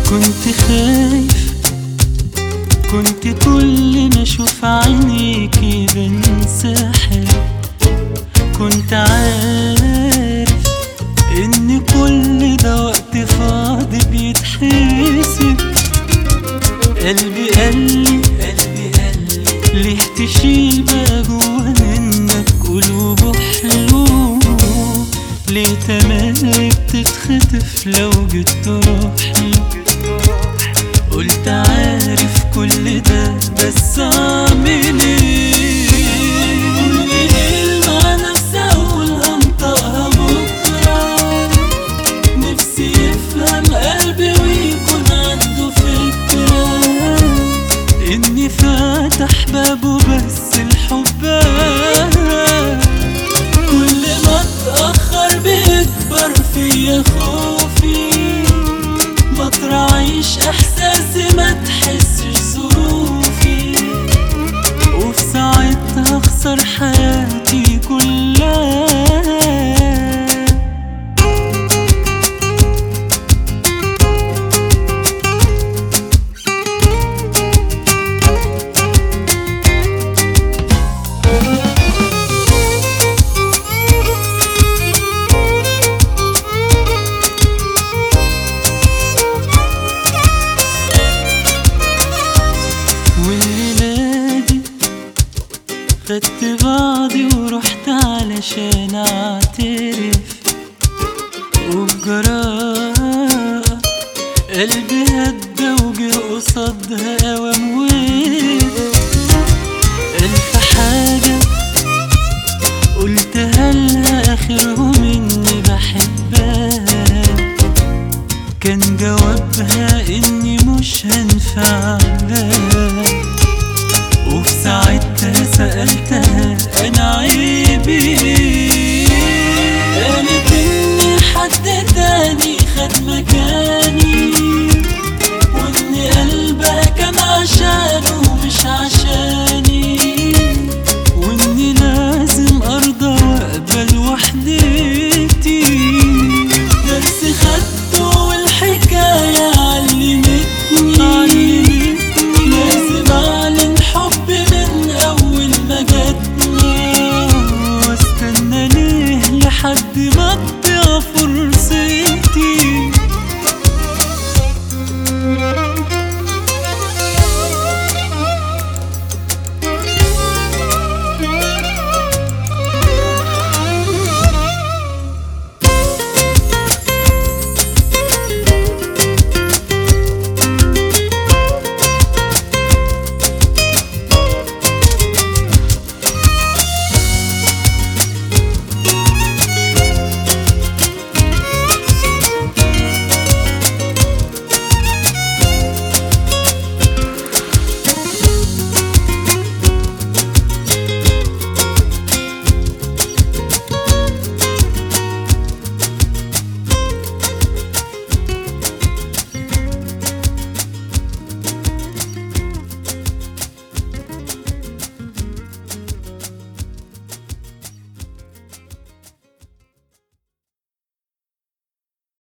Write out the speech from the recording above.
كنت خايف كنت كل ما اشوف عينيكي بنسحب كنت عارف ان كل ده وقت فاضي بيتحسب قلبي قالي قلبي قالي ليه تشيل بقى جوا منك قلوب حلوة ليه تملي بتتخطف لو جيت تروح قلت عارف كل ده بس اعمل ايه كل ليل مع نفسي اقولها انطقها بكره نفسي يفهم قلبي ويكون عنده فكرة إني فاتح بابه بس الحب كل ما اتأخر بيكبر فيا خوفي ما تراعيش إحساسي ما تحسش ظروفي وفي ساعتها أخسر حياتي كلها والليلة دي خدت بعضي ورحت علشان اعترف وبجراءة قلبي هدى وجه قصادها قوام وقف ألف حاجة قلتها لها آخرهم إني بحبها كان جوابها إني مش هنفع لها وفي ساعتها سألتها أنا عيبي إيه؟ قالت إني حد تاني خد مكاني